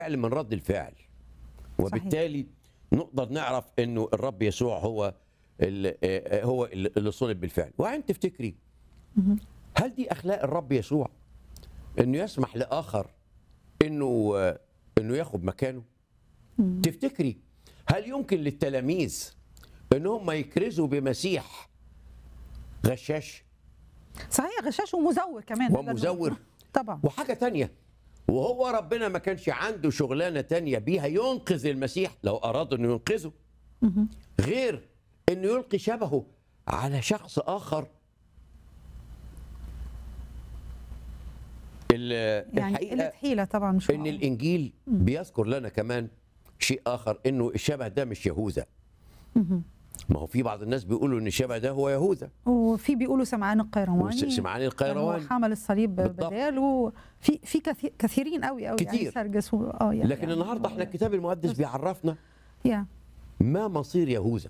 فعل من رد الفعل وبالتالي نقدر نعرف انه الرب يسوع هو ال- آه، هو اللي صلب بالفعل وعين تفتكري هل دي اخلاق الرب يسوع انه يسمح لاخر انه آه، انه ياخد مكانه تفتكري هل يمكن للتلاميذ ان هم يكرزوا بمسيح غشاش صحيح غشاش ومزور كمان نقدر ومزور. نقول. طبعا وحاجة تانية وهو ربنا ما كانش عنده شغلانة تانية بيها ينقذ المسيح لو أراد أنه ينقذه غير أنه يلقي شبهه على شخص آخر ال- يعني الحقيقة قله حيله طبعا مش ان معقول. الانجيل بيذكر لنا كمان شيء اخر انه الشبه ده مش يهوذا ما هو في بعض الناس بيقولوا ان الشبه ده هو يهوذا وفي بيقولوا سمعان القيرواني سمعان يعني القيرواني هو حمل الصليب بالضبط. بداله في في كثير كثيرين قوي قوي يعني كتير. سرجس و- اه يعني لكن يعني النهارده هو- احنا الكتاب المقدس بيعرفنا يا ما مصير يهوذا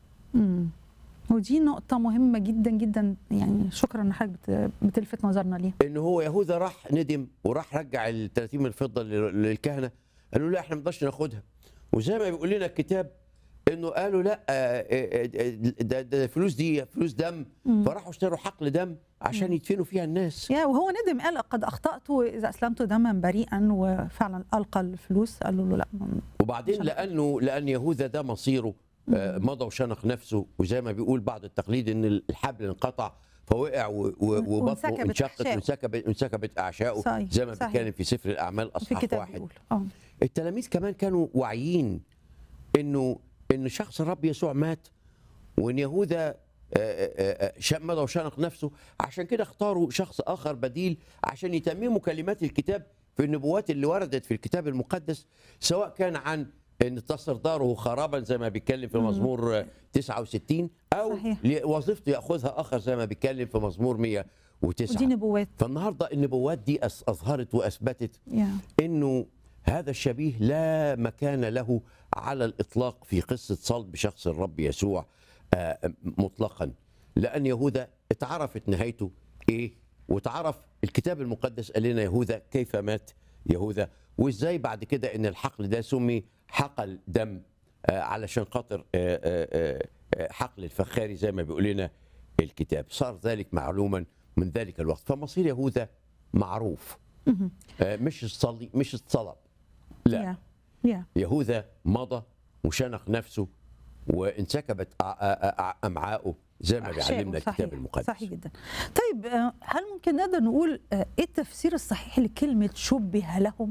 امم ودي نقطة مهمة جدا جدا يعني شكرا ان حضرتك بت- بتلفت نظرنا ليها. ان هو يهوذا راح ندم وراح رجع ال 30 من الفضه لل- للكهنه قالوا لا احنا ما نقدرش ناخدها وزي ما بيقول لنا الكتاب انه قالوا لا آه، آه، آه، ده, ده فلوس دي فلوس دم فراحوا اشتروا حقل دم عشان يدفنوا فيها الناس يا وهو ندم قال قد اخطأت اذا اسلمت دما بريئا وفعلا القى الفلوس قالوا له لا وبعدين عشان- لانه لان يهوذا ده مصيره آه، مضى وشنق نفسه وزي ما بيقول بعض التقليد ان الحبل انقطع فوقع و- و- وبطنه وانسكبت انشقت أحشائه. وانسكبت انسكبت اعشائه صحيح، زي ما صحيح. بيتكلم في سفر الاعمال في اصحاح الكتاب واحد بيقول اه التلاميذ كمان كانوا واعيين انه ان شخص الرب يسوع مات وان يهوذا آه، آه، آه، شا- مضى وشنق نفسه عشان كده اختاروا شخص اخر بديل عشان يتمموا كلمات الكتاب في النبوات اللي وردت في الكتاب المقدس سواء كان عن ان تصر داره خرابا زي ما بيتكلم في مزمور آه، 69 او صحيح. وظيفته ياخذها اخر زي ما بيتكلم في مزمور 109 ودي نبوات فالنهارده النبوات دي أس- اظهرت واثبتت يا انه هذا الشبيه لا مكان له على الاطلاق في قصه صلب شخص الرب يسوع آه، مطلقا لان يهوذا اتعرفت نهايته ايه واتعرف الكتاب المقدس قال لنا يهوذا كيف مات يهوذا وازاي بعد كده ان الحقل ده سمي حقل دم آه، علشان خاطر آه، آه، آه، حقل الفخاري زي ما بيقول لنا الكتاب صار ذلك معلوما من ذلك الوقت فمصير يهوذا معروف آه، مش الصلي مش الصلب لا يا يا يهوذا مضى وشنق نفسه وانسكبت أع- أع- أع- امعاؤه زي ما أحشائه، بيعلمنا الكتاب صحيح، المقدس صحيح جدا طيب آه، هل ممكن نقدر نقول آه، ايه التفسير الصحيح لكلمة شبه لهم؟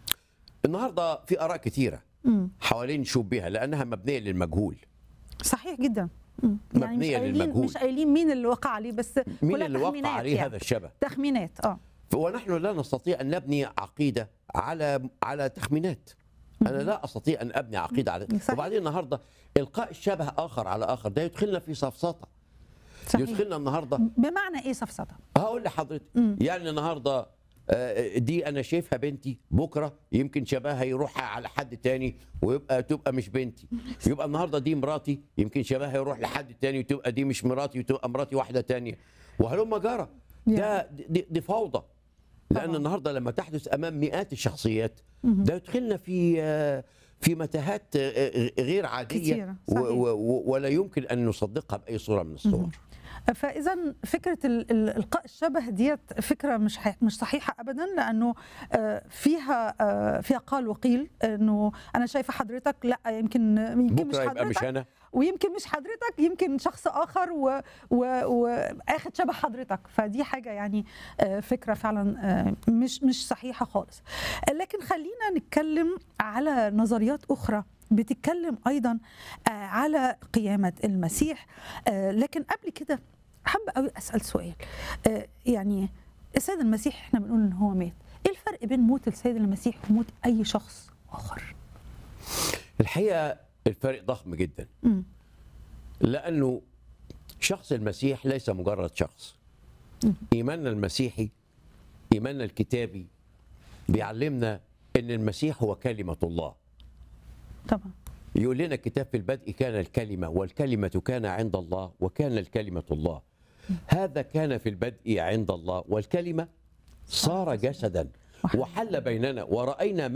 النهارده في اراء كثيره مم. حوالين شبهه لانها مبنيه للمجهول صحيح جدا مم. يعني مش مبنية قايلين للمجهول. مش قايلين مين اللي وقع عليه بس مين كلها اللي وقع تخمينات عليه يعني. هذا الشبه تخمينات اه ونحن لا نستطيع ان نبني عقيده على على تخمينات انا لا استطيع ان ابني عقيده على صحيح. وبعدين النهارده القاء الشبه اخر على اخر ده يدخلنا في سفسطه صحيح يدخلنا النهارده بمعنى ايه سفسطه؟ هقول لحضرتك يعني النهارده آه، دي انا شايفها بنتي بكره يمكن شبهها يروح على حد تاني ويبقى تبقى مش بنتي يبقى النهارده دي مراتي يمكن شبهها يروح لحد تاني وتبقى دي مش مراتي وتبقى مراتي واحده تانية وهلم جرى ده دي, دي فوضى لان طبعاً. النهارده لما تحدث امام مئات الشخصيات ده يدخلنا في آه، في متاهات آه، غير عاديه كتيرة، و- صحيح. و- و- ولا يمكن ان نصدقها باي صوره من الصور فاذا فكره ال- ال- القاء الشبه ديت فكره مش ح- مش صحيحه ابدا لانه آه، فيها آه، فيها قال وقيل انه انا شايفه حضرتك لا يمكن يمكن مش بكره يبقى مش حضرتك انا ويمكن مش حضرتك يمكن شخص اخر و- و- واخد شبه حضرتك فدي حاجه يعني آه، فكره فعلا آه، مش مش صحيحه خالص لكن خلينا نتكلم على نظريات اخرى بتتكلم ايضا آه، على قيامه المسيح آه، لكن قبل كده حابه قوي اسال سؤال آه، يعني السيد المسيح احنا بنقول ان هو مات ايه الفرق بين موت السيد المسيح وموت اي شخص اخر الحقيقه الفرق ضخم جدا مم. لانه شخص المسيح ليس مجرد شخص ايماننا المسيحي ايماننا الكتابي بيعلمنا ان المسيح هو كلمه الله طبعا يقول لنا الكتاب في البدء كان الكلمه والكلمه كان عند الله وكان الكلمه الله هذا كان في البدء عند الله والكلمه صار جسدا وحل بيننا ورأينا